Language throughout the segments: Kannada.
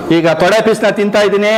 ಈಗ ತೊಡೆ ಪೀಸ್ನ ತಿಂತಾ ಇದ್ದೀನಿ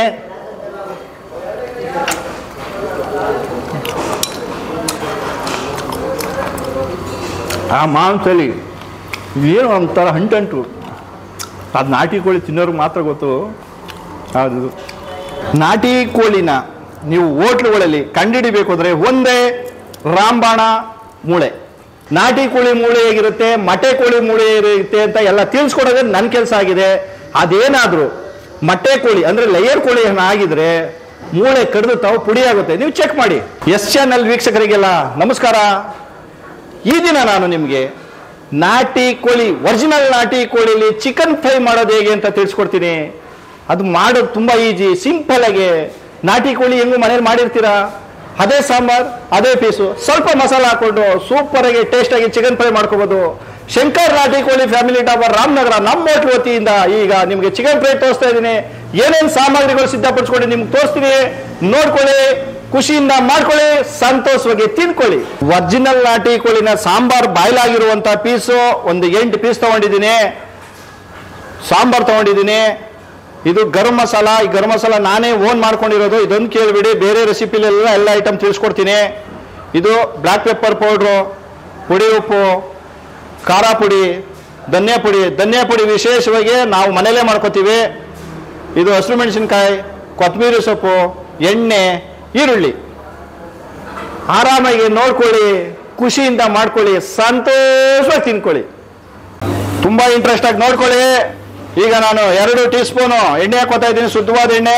ಆ ಮಾಂಸಲ್ಲಿ ಏನು ಒಂಥರ ಹಂಟಂಟು ಅದು ನಾಟಿ ಕೋಳಿ ತಿನ್ನೋರ್ಗೆ ಮಾತ್ರ ಗೊತ್ತು ಅದು ನಾಟಿ ಕೋಳಿನ ನೀವು ಹೋಟ್ಲುಗಳಲ್ಲಿ ಕಂಡುಹಿಡಿಬೇಕು ಅಂದರೆ ಒಂದೇ ರಾಂಬಾಣ ಮೂಳೆ ನಾಟಿ ಕೋಳಿ ಮೂಳೆ ಹೇಗಿರುತ್ತೆ ಮಟೆ ಕೋಳಿ ಮೂಳೆ ಇರುತ್ತೆ ಅಂತ ಎಲ್ಲ ತಿಳಿಸ್ಕೊಡೋದೇ ನನ್ನ ಕೆಲಸ ಆಗಿದೆ ಅದೇನಾದರೂ ಮೊಟ್ಟೆ ಕೋಳಿ ಅಂದರೆ ಲೇಯರ್ ಕೋಳಿ ಆಗಿದ್ರೆ ಮೂಳೆ ಕಡಿದು ತಾವು ಪುಡಿ ಆಗುತ್ತೆ ನೀವು ಚೆಕ್ ಮಾಡಿ ಎಸ್ ಚಾನಲ್ ವೀಕ್ಷಕರಿಗೆಲ್ಲ ನಮಸ್ಕಾರ ಈ ದಿನ ನಾನು ನಿಮಗೆ ನಾಟಿ ಕೋಳಿ ಒರಿಜಿನಲ್ ನಾಟಿ ಕೋಳಿಲಿ ಚಿಕನ್ ಫ್ರೈ ಮಾಡೋದು ಹೇಗೆ ಅಂತ ತಿಳಿಸ್ಕೊಡ್ತೀನಿ ಅದು ಮಾಡೋದು ತುಂಬ ಈಜಿ ಸಿಂಪಲ್ ಆಗಿ ನಾಟಿ ಕೋಳಿ ಹೆಂಗು ಮನೇಲಿ ಮಾಡಿರ್ತೀರಾ ಅದೇ ಸಾಂಬಾರ್ ಅದೇ ಪೀಸು ಸ್ವಲ್ಪ ಮಸಾಲ ಹಾಕೊಂಡು ಸೂಪರ್ ಆಗಿ ಟೇಸ್ಟ್ ಆಗಿ ಚಿಕನ್ ಫ್ರೈ ಮಾಡ್ಕೋಬಹುದು ಶಂಕರ್ ನಾಟಿ ಕೋಳಿ ಫ್ಯಾಮಿಲಿ ಡಾಬರ್ ರಾಮನಗರ ನಮ್ಮ ಹೋಟ್ಲ್ ವತಿಯಿಂದ ಈಗ ನಿಮಗೆ ಚಿಕನ್ ಫ್ರೈ ತೋರಿಸ್ತಾ ಇದ್ದೀನಿ ಏನೇನು ಸಾಮಗ್ರಿಗಳು ಸಿದ್ಧಪಡಿಸ್ಕೊಂಡು ನಿಮ್ಗೆ ತೋರಿಸ್ತೀನಿ ನೋಡ್ಕೊಳ್ಳಿ ಖುಷಿಯಿಂದ ಮಾಡ್ಕೊಳ್ಳಿ ಸಂತೋಷವಾಗಿ ತಿನ್ಕೊಳ್ಳಿ ಒರಿಜಿನಲ್ ನಾಟಿ ಕೋಳಿನ ಸಾಂಬಾರ್ ಬಾಯ್ಲ್ ಆಗಿರುವಂತ ಪೀಸು ಒಂದು ಎಂಟು ಪೀಸ್ ತಗೊಂಡಿದ್ದೀನಿ ಸಾಂಬಾರ್ ತಗೊಂಡಿದ್ದೀನಿ ಇದು ಗರಂ ಮಸಾಲ ಈ ಗರಂ ಮಸಾಲ ನಾನೇ ಓನ್ ಮಾಡ್ಕೊಂಡಿರೋದು ಇದೊಂದು ಕೇಳಿಬಿಡಿ ಬೇರೆ ರೆಸಿಪಿಲೆಲ್ಲ ಎಲ್ಲ ಐಟಮ್ ತಿಳಿಸ್ಕೊಡ್ತೀನಿ ಇದು ಬ್ಲ್ಯಾಕ್ ಪೆಪ್ಪರ್ ಪೌಡ್ರು ಪುಡಿ ಉಪ್ಪು ಖಾರ ಪುಡಿ ಧನಿಯಾ ಪುಡಿ ಧನಿಯಾ ಪುಡಿ ವಿಶೇಷವಾಗಿ ನಾವು ಮನೇಲೇ ಮಾಡ್ಕೋತೀವಿ ಇದು ಹಸಿರು ಮೆಣಸಿನ್ಕಾಯಿ ಕೊತ್ತಂಬರಿ ಸೊಪ್ಪು ಎಣ್ಣೆ ಈರುಳ್ಳಿ ಆರಾಮಾಗಿ ನೋಡ್ಕೊಳ್ಳಿ ಖುಷಿಯಿಂದ ಮಾಡ್ಕೊಳ್ಳಿ ಸಂತೋಷವಾಗಿ ತಿನ್ಕೊಳ್ಳಿ ತುಂಬಾ ಇಂಟ್ರೆಸ್ಟ್ ಆಗಿ ನೋಡ್ಕೊಳ್ಳಿ ಈಗ ನಾನು ಎರಡು ಟೀ ಸ್ಪೂನು ಎಣ್ಣೆ ಹಾಕೋತಾ ಇದ್ದೀನಿ ಶುದ್ಧವಾದ ಎಣ್ಣೆ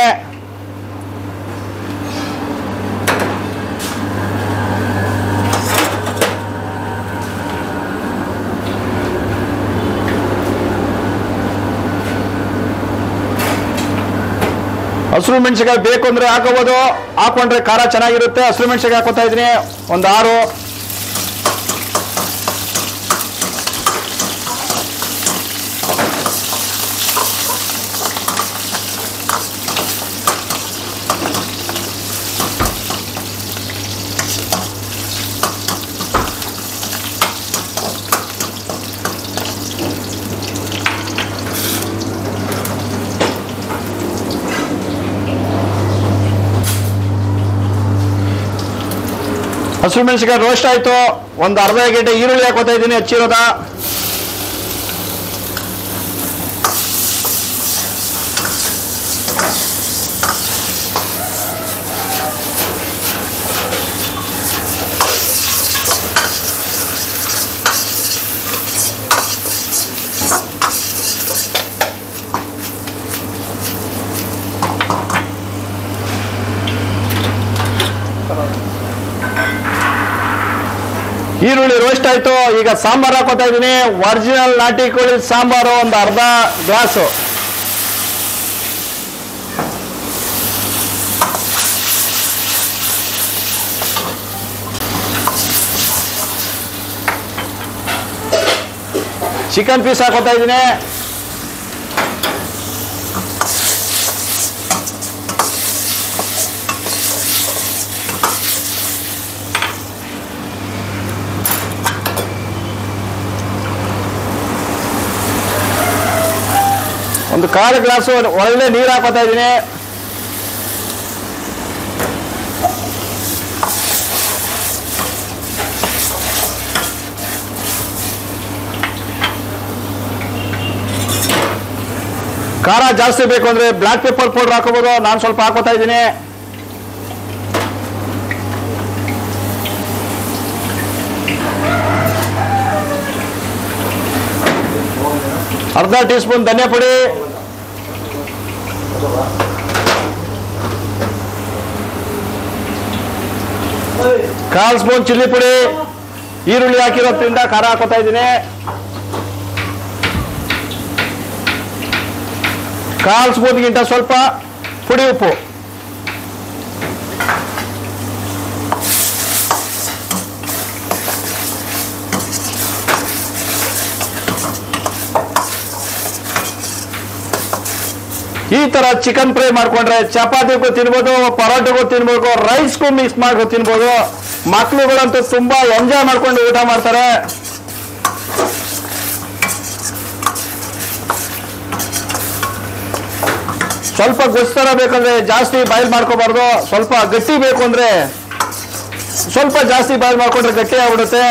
ಹಸಿರು ಮೆಣಸಿನಕಾಯಿ ಬೇಕು ಅಂದ್ರೆ ಹಾಕೋಬಹುದು ಹಾಕೊಂಡ್ರೆ ಖಾರ ಚೆನ್ನಾಗಿರುತ್ತೆ ಹಸಿರು ಮೆಣಸಿನಕಾಯಿ ಹಾಕೋತಾ ಇದ್ದೀನಿ ಒಂದು ಆರು ಹಸಿರು ಮೆಣಸಿನಕಾಯಿ ರೋಸ್ಟ್ ಆಯ್ತು ಒಂದು ಅರ್ಧ ಗಂಟೆ ಈರುಳ್ಳಿ ಹಾಕೋತಾ ಇದ್ದೀನಿ ಹಚ್ಚಿರೋದ ಈರುಳ್ಳಿ ರೋಸ್ಟ್ ಆಯ್ತು ಈಗ ಸಾಂಬಾರ್ ಹಾಕೋತಾ ಇದ್ದೀನಿ ಒರಿಜಿನಲ್ ನಾಟಿ ಕೋಳಿ ಸಾಂಬಾರು ಒಂದು ಅರ್ಧ ಗ್ಲಾಸು ಚಿಕನ್ ಪೀಸ್ ಹಾಕೋತಾ ಇದ್ದೀನಿ ಒಂದು ಕಾಲು ಗ್ಲಾಸು ಒಳ್ಳೆ ನೀರು ಹಾಕೋತಾ ಇದ್ದೀನಿ ಖಾರ ಜಾಸ್ತಿ ಬೇಕು ಅಂದ್ರೆ ಬ್ಲ್ಯಾಕ್ ಪೆಪ್ಪರ್ ಪೌಡರ್ ಹಾಕೋಬಹುದು ನಾನು ಸ್ವಲ್ಪ ಹಾಕೋತಾ ಇದ್ದೀನಿ ಅರ್ಧ ಟೀ ಸ್ಪೂನ್ ಧನಿಯಾ ಪುಡಿ ಕಾಲ್ ಸ್ಪೂನ್ ಚಿಲ್ಲಿ ಪುಡಿ ಈರುಳ್ಳಿ ಹಾಕಿರೋದ್ರಿಂದ ಖಾರ ಹಾಕೋತಾ ಇದ್ದೀನಿ ಕಾಲ್ ಸ್ಪೂನ್ಗಿಂತ ಸ್ವಲ್ಪ ಪುಡಿ ಉಪ್ಪು ಈ ತರ ಚಿಕನ್ ಫ್ರೈ ಮಾಡ್ಕೊಂಡ್ರೆ ಚಪಾತಿಗೂ ತಿನ್ಬೋದು ಪರೋಟಗೂ ತಿನ್ಬೋದು ರೈಸ್ಗೂ ಮಿಕ್ಸ್ ಮಾಡ್ಕೊಂಡು ತಿನ್ಬೋದು ಮಕ್ಳುಗಳಂತೂ ತುಂಬಾ ಎಂಜಾಯ್ ಮಾಡ್ಕೊಂಡು ಊಟ ಮಾಡ್ತಾರೆ ಸ್ವಲ್ಪ ಗೊಸ್ತರ ಬೇಕಂದ್ರೆ ಜಾಸ್ತಿ ಬಾಯ್ಲ್ ಮಾಡ್ಕೋಬಾರ್ದು ಸ್ವಲ್ಪ ಗಟ್ಟಿ ಬೇಕು ಅಂದ್ರೆ ಸ್ವಲ್ಪ ಜಾಸ್ತಿ ಬಾಯ್ಲ್ ಮಾಡ್ಕೊಂಡ್ರೆ ಗಟ್ಟಿ ಆಗ್ಬಿಡುತ್ತೆ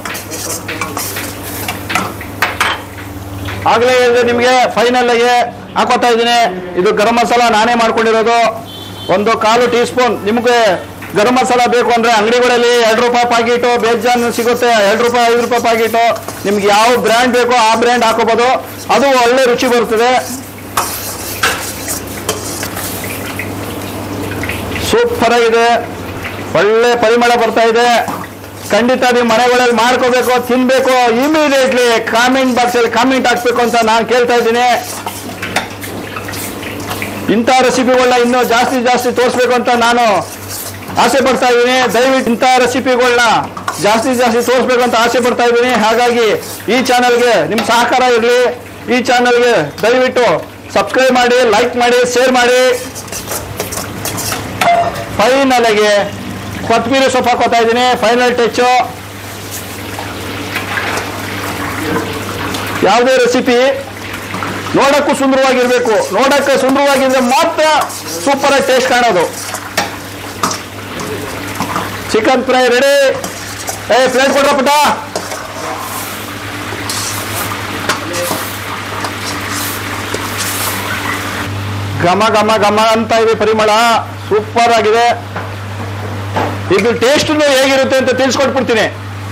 ಆಗ್ಲೇ ಹೇಳಿದ್ರೆ ನಿಮಗೆ ಫೈನಲ್ ಆಗಿ ಹಾಕೋತಾ ಇದ್ದೀನಿ ಇದು ಗರಂ ಮಸಾಲ ನಾನೇ ಮಾಡ್ಕೊಂಡಿರೋದು ಒಂದು ಕಾಲು ಟೀ ಸ್ಪೂನ್ ನಿಮಗೆ ಗರಂ ಮಸಾಲ ಬೇಕು ಅಂದ್ರೆ ಅಂಗಡಿಗಳಲ್ಲಿ ಎರಡು ರೂಪಾಯಿ ಪಾಕಿಟು ಬೇಜಾನ್ ಸಿಗುತ್ತೆ ಎರಡು ರೂಪಾಯಿ ಐದು ರೂಪಾಯಿ ಪಾಕಿಟು ನಿಮ್ಗೆ ಯಾವ ಬ್ರ್ಯಾಂಡ್ ಬೇಕೋ ಆ ಬ್ರ್ಯಾಂಡ್ ಹಾಕೋಬಹುದು ಅದು ಒಳ್ಳೆ ರುಚಿ ಬರ್ತದೆ ಸೂಪರ್ ಆಗಿದೆ ಒಳ್ಳೆ ಪರಿಮಳ ಬರ್ತಾ ಇದೆ ಖಂಡಿತ ನೀವು ಮನೆಗಳಲ್ಲಿ ಮಾಡ್ಕೋಬೇಕು ತಿನ್ಬೇಕು ಇಮಿಡಿಯೇಟ್ಲಿ ಕಾಮೆಂಟ್ ಬಾಕ್ಸ್ ಅಲ್ಲಿ ಕಾಮೆಂಟ್ ಹಾಕ್ಬೇಕು ಅಂತ ನಾನು ಕೇಳ್ತಾ ಇದ್ದೀನಿ ಇಂಥ ರೆಸಿಪಿಗಳನ್ನ ಇನ್ನೂ ಜಾಸ್ತಿ ಜಾಸ್ತಿ ತೋರಿಸ್ಬೇಕು ಅಂತ ನಾನು ಆಸೆ ಪಡ್ತಾ ಇದ್ದೀನಿ ದಯವಿಟ್ಟು ಇಂಥ ರೆಸಿಪಿಗಳನ್ನ ಜಾಸ್ತಿ ಜಾಸ್ತಿ ತೋರಿಸ್ಬೇಕು ಅಂತ ಆಸೆ ಪಡ್ತಾ ಇದ್ದೀನಿ ಹಾಗಾಗಿ ಈ ಚಾನಲ್ಗೆ ನಿಮ್ಮ ಸಹಕಾರ ಇರಲಿ ಈ ಚಾನಲ್ಗೆ ದಯವಿಟ್ಟು ಸಬ್ಸ್ಕ್ರೈಬ್ ಮಾಡಿ ಲೈಕ್ ಮಾಡಿ ಶೇರ್ ಮಾಡಿ ಫೈನಲ್ಗೆ ಕೊತ್ತಂಬರಿ ಸೊಪ್ಪು ಹಾಕೋತಾ ಇದ್ದೀನಿ ಫೈನಲ್ ಟಚ್ಚು ಯಾವುದೇ ರೆಸಿಪಿ ನೋಡಕ್ಕೂ ಸುಂದರವಾಗಿರ್ಬೇಕು ನೋಡಕ್ಕೆ ಸುಂದರವಾಗಿದ್ರೆ ಮಾತ್ರ ಸೂಪರ್ ಆಗಿ ಟೇಸ್ಟ್ ಕಾಣೋದು ಚಿಕನ್ ಫ್ರೈ ರೆಡಿ ಏ ಪ್ಲೇಟ್ ಕೊಡ್ರ ಪುಟ್ಟ ಘಮ ಘಮ ಘಮ ಅಂತ ಇದೆ ಪರಿಮಳ ಸೂಪರ್ ಆಗಿದೆ ಇದು ಟೇಸ್ಟ್ ಹೇಗಿರುತ್ತೆ ಅಂತ ತಿಳಿಸ್ಕೊಟ್ಬಿಡ್ತೀನಿ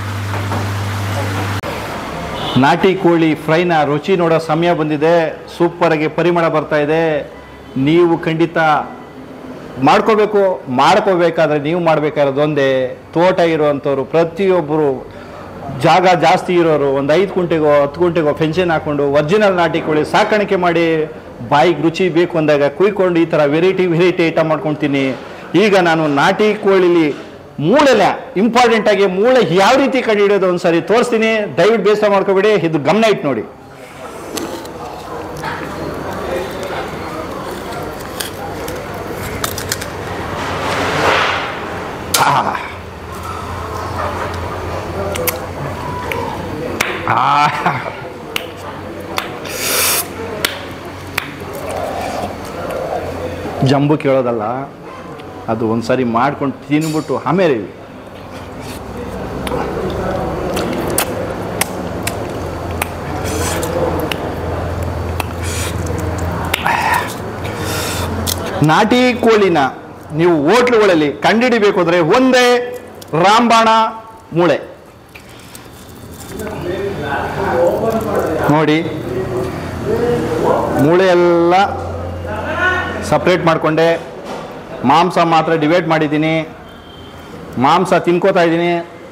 ನಾಟಿ ಕೋಳಿ ಫ್ರೈನ ರುಚಿ ನೋಡೋ ಸಮಯ ಬಂದಿದೆ ಸೂಪರ್ ಆಗಿ ಪರಿಮಳ ಬರ್ತಾ ಇದೆ ನೀವು ಖಂಡಿತ ಮಾಡ್ಕೋಬೇಕು ಮಾಡ್ಕೋಬೇಕಾದ್ರೆ ನೀವು ಮಾಡಬೇಕಾಗಿರೋದು ಒಂದೇ ತೋಟ ಇರುವಂಥವ್ರು ಪ್ರತಿಯೊಬ್ಬರು ಜಾಗ ಜಾಸ್ತಿ ಇರೋರು ಒಂದು ಐದು ಗುಂಟೆಗೋ ಹತ್ತು ಗುಂಟೆಗೋ ಫೆನ್ಷನ್ ಹಾಕೊಂಡು ಒರಿಜಿನಲ್ ನಾಟಿ ಕೋಳಿ ಸಾಕಾಣಿಕೆ ಮಾಡಿ ಬಾಯಿಗೆ ರುಚಿ ಬೇಕು ಅಂದಾಗ ಕುಯ್ಕೊಂಡು ಈ ಥರ ವೆರೈಟಿ ವೆರೈಟಿ ಐಟಮ್ ಮಾಡ್ಕೊಳ್ತೀನಿ ಈಗ ನಾನು ನಾಟಿ ಕೋಳಿಲಿ ಮೂಳೆನ ಇಂಪಾರ್ಟೆಂಟ್ ಆಗಿ ಮೂಳೆ ಯಾವ ರೀತಿ ಕಂಡುಹಿಡಿಯೋದು ಒಂದ್ಸರಿ ತೋರಿಸ್ತೀನಿ ದಯವಿಟ್ಟು ಬೇಸರ ಮಾಡ್ಕೋಬೇಡಿ ಇದು ಗಮನ ಇಟ್ಟು ನೋಡಿ ಆ. ಆ. ಜಂಬು ಕೇಳೋದಲ್ಲ ಅದು ಒಂದ್ಸರಿ ಮಾಡ್ಕೊಂಡು ತಿನ್ಬಿಟ್ಟು ಆಮೇಲೆ ನಾಟಿ ಕೋಳಿನ ನೀವು ಹೋಟ್ಲುಗಳಲ್ಲಿ ಕಂಡಿಡಿಬೇಕು ಅಂದರೆ ಒಂದೇ ರಾಂಬಾಣ ಮೂಳೆ ನೋಡಿ ಮೂಳೆ ಎಲ್ಲ ಸಪ್ರೇಟ್ ಮಾಡಿಕೊಂಡೆ ಮಾಂಸ ಮಾತ್ರ ಡಿವೈಡ್ ಮಾಡಿದ್ದೀನಿ ಮಾಂಸ ತಿನ್ಕೋತಾ ಇದ್ದೀನಿ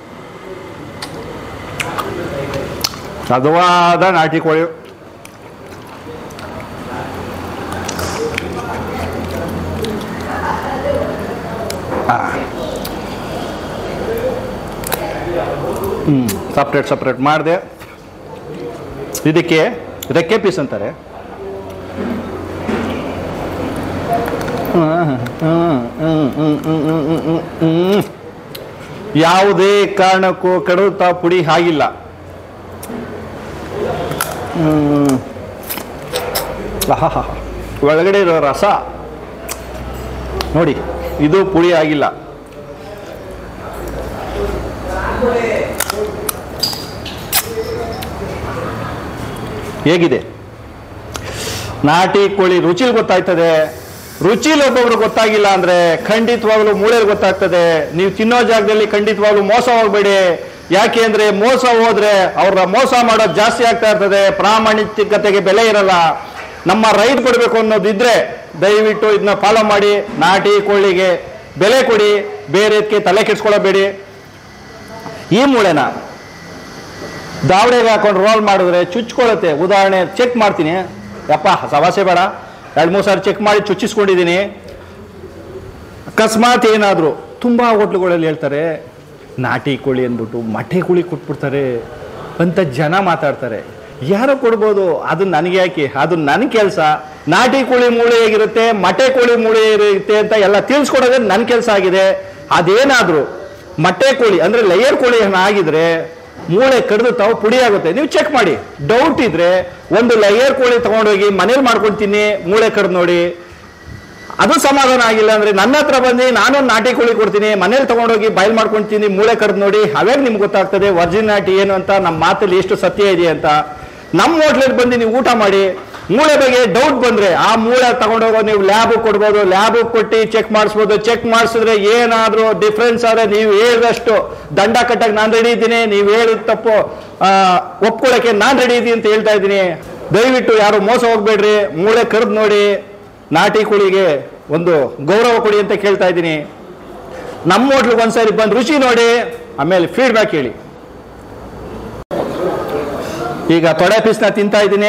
ಸದವಾದ ನಾಟಿ ಕೋಳಿ ಹ್ಞೂ ಸಪ್ರೇಟ್ ಸಪ್ರೇಟ್ ಮಾಡಿದೆ ಇದಕ್ಕೆ ರೆಕ್ಕೆ ಪೀಸ್ ಅಂತಾರೆ ಯಾವುದೇ ಕಾರಣಕ್ಕೂ ಕಡುತ್ತಾ ಪುಡಿ ಆಗಿಲ್ಲ ಹ್ಮ್. ಆಹಾಹಾ. ಒಳಗಡೆ ಇರೋ ರಸ ನೋಡಿ ಇದು ಪುಡಿ ಆಗಿಲ್ಲ ಹೇಗಿದೆ ನಾಟಿ ಕೋಳಿ ರುಚಿಲಿ ಗೊತ್ತಾಯ್ತದೆ ರುಚಿಲಿ ಒಬ್ಬೊಬ್ರು ಗೊತ್ತಾಗಿಲ್ಲ ಅಂದ್ರೆ ಖಂಡಿತವಾಗ್ಲೂ ಮೂಳೆಲಿ ಗೊತ್ತಾಗ್ತದೆ ನೀವು ತಿನ್ನೋ ಜಾಗದಲ್ಲಿ ಖಂಡಿತವಾಗ್ಲೂ ಮೋಸ ಹೋಗ್ಬೇಡಿ ಯಾಕೆ ಅಂದ್ರೆ ಮೋಸ ಹೋದ್ರೆ ಅವ್ರ ಮೋಸ ಮಾಡೋದು ಜಾಸ್ತಿ ಆಗ್ತಾ ಇರ್ತದೆ ಪ್ರಾಮಾಣಿಕತೆಗೆ ಬೆಲೆ ಇರಲ್ಲ ನಮ್ಮ ರೈತ ಕೊಡಬೇಕು ಅನ್ನೋದಿದ್ರೆ ದಯವಿಟ್ಟು ಇದನ್ನ ಫಾಲೋ ಮಾಡಿ ನಾಟಿ ಕೋಳಿಗೆ ಬೆಲೆ ಕೊಡಿ ಬೇರೆದಕ್ಕೆ ತಲೆ ಕೆಡ್ಸ್ಕೊಳ್ಳಬೇಡಿ ಈ ಮೂಳೆನ ದಾವಡೆಗೆ ಹಾಕೊಂಡು ರೋಲ್ ಮಾಡಿದ್ರೆ ಚುಚ್ಕೊಳ್ಳುತ್ತೆ ಉದಾಹರಣೆ ಚೆಕ್ ಮಾಡ್ತೀನಿ ಯಪ್ಪ ಸವಾಸೆ ಬೇಡ ಎರಡು ಮೂರು ಸಾರಿ ಚೆಕ್ ಮಾಡಿ ಚುಚ್ಚಿಸ್ಕೊಂಡಿದ್ದೀನಿ ಅಕಸ್ಮಾತ್ ಏನಾದರೂ ತುಂಬ ಹೋಟ್ಲುಗಳಲ್ಲಿ ಹೇಳ್ತಾರೆ ನಾಟಿ ಕೋಳಿ ಅಂದ್ಬಿಟ್ಟು ಮಠೆ ಕೋಳಿ ಕೊಟ್ಬಿಡ್ತಾರೆ ಅಂತ ಜನ ಮಾತಾಡ್ತಾರೆ ಯಾರೋ ಕೊಡ್ಬೋದು ಅದು ನನಗೆ ಯಾಕೆ ಅದು ನನ್ನ ಕೆಲಸ ನಾಟಿ ಕೋಳಿ ಮೂಳೆ ಹೇಗಿರುತ್ತೆ ಮಟೆ ಕೋಳಿ ಮೂಳೆ ಇರುತ್ತೆ ಅಂತ ಎಲ್ಲ ತಿಳಿಸ್ಕೊಡೋದೇ ನನ್ನ ಕೆಲಸ ಆಗಿದೆ ಅದೇನಾದರೂ ಮೊಟ್ಟೆ ಕೋಳಿ ಅಂದ್ರೆ ಲೇಯರ್ ಕೋಳಿ ಆಗಿದ್ರೆ ಮೂಳೆ ಕಡಿದು ತಾವು ಪುಡಿ ಆಗುತ್ತೆ ನೀವು ಚೆಕ್ ಮಾಡಿ ಡೌಟ್ ಇದ್ರೆ ಒಂದು ಲೇಯರ್ ಕೋಳಿ ತಗೊಂಡೋಗಿ ಮನೇಲಿ ಮಾಡ್ಕೊಳ್ತೀನಿ ಮೂಳೆ ಕಡ್ದು ನೋಡಿ ಅದು ಸಮಾಧಾನ ಆಗಿಲ್ಲ ಅಂದ್ರೆ ನನ್ನ ಹತ್ರ ಬಂದು ನಾನು ನಾಟಿ ಕೋಳಿ ಕೊಡ್ತೀನಿ ಮನೇಲಿ ತಗೊಂಡೋಗಿ ಬಾಯ್ಲ್ ಮಾಡ್ಕೊಂತೀನಿ ಮೂಳೆ ಕಡ್ದು ನೋಡಿ ಅವಾಗ ನಿಮ್ಗೆ ಗೊತ್ತಾಗ್ತದೆ ವರ್ಜಿನ್ ನಾಟಿ ಏನು ಅಂತ ನಮ್ಮ ಮಾತಲ್ಲಿ ಎಷ್ಟು ಸತ್ಯ ಇದೆ ಅಂತ ನಮ್ಮ ಹೋಟ್ಲಲ್ಲಿ ಬಂದು ನೀವು ಊಟ ಮಾಡಿ ಮೂಳೆ ಬಗ್ಗೆ ಡೌಟ್ ಬಂದ್ರೆ ಆ ಮೂಳೆ ತಗೊಂಡೋಗೋ ನೀವು ಲ್ಯಾಬ್ ಕೊಡ್ಬೋದು ಲ್ಯಾಬ್ ಕೊಟ್ಟು ಚೆಕ್ ಮಾಡಿಸ್ಬೋದು ಚೆಕ್ ಮಾಡಿಸಿದ್ರೆ ಏನಾದ್ರೂ ಡಿಫ್ರೆನ್ಸ್ ಆದ್ರೆ ನೀವು ಹೇಳಿದಷ್ಟು ದಂಡ ಕಟ್ಟಕ್ಕೆ ನಾನು ರೆಡಿ ಇದ್ದೀನಿ ನೀವು ಹೇಳಿದ ತಪ್ಪು ಆ, ಒಪ್ಕೊಳ್ಳೋಕೆ ನಾನು ರೆಡಿ ಇದ್ದೀನಿ ಅಂತ ಹೇಳ್ತಾ ಇದ್ದೀನಿ ದಯವಿಟ್ಟು ಯಾರು ಮೋಸ ಹೋಗ್ಬೇಡ್ರಿ ಮೂಳೆ ಕರೆದು ನೋಡಿ ನಾಟಿ ಕೋಳಿಗೆ ಒಂದು ಗೌರವ ಕೊಡಿ ಅಂತ ಕೇಳ್ತಾ ಇದ್ದೀನಿ ನಮ್ಮ ಹೋಟ್ಲಿಗೆ ಒಂದ್ಸರಿ ಬಂದು ರುಚಿ ನೋಡಿ ಆಮೇಲೆ ಫೀಡ್ಬ್ಯಾಕ್ ಹೇಳಿ ಈಗ ತೊಡೆ ಪೀಸ್ನ ತಿಂತಾ ಇದ್ದೀನಿ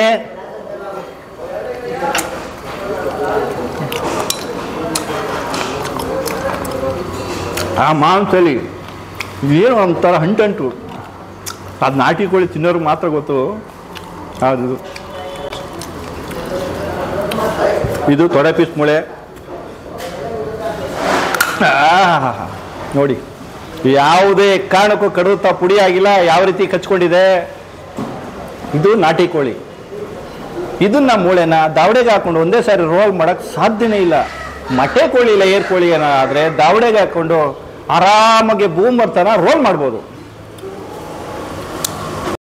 ಆ ಮಾಂಸಲ್ಲಿ ಏನೋ ಒಂಥರ ಹಂಟಂಟು ಅದು ನಾಟಿ ಕೋಳಿ ತಿನ್ನೋರ್ಗೆ ಮಾತ್ರ ಗೊತ್ತು ಅದು ಇದು ತೊಡೆ ಪೀಸ್ ಮೂಳೆ ಆಹ್, ನೋಡಿ ಯಾವುದೇ ಕಾರಣಕ್ಕೂ ಕಡುತ್ತಾ ಪುಡಿ ಆಗಿಲ್ಲ ಯಾವ ರೀತಿ ಕಚ್ಕೊಂಡಿದೆ ಇದು ನಾಟಿ ಕೋಳಿ ಇದನ್ನ ಮೂಳೆನ ದಾವಡೆಗೆ ಹಾಕೊಂಡು ಒಂದೇ ಸಾರಿ ರೋಲ್ ಮಾಡಕ್ ಸಾಧ್ಯನೇ ಇಲ್ಲ ಮೊಟ್ಟೆ ಕೋಳಿ ಇಲ್ಲ ಏರ್ ಕೋಳಿ ಏನೋ ಆದ್ರೆ ದಾವಡೆಗೆ ಹಾಕೊಂಡು ಆರಾಮಾಗಿ ಬೂಮರ್ ತರ ರೋಲ್ ಮಾಡ್ಬೋದು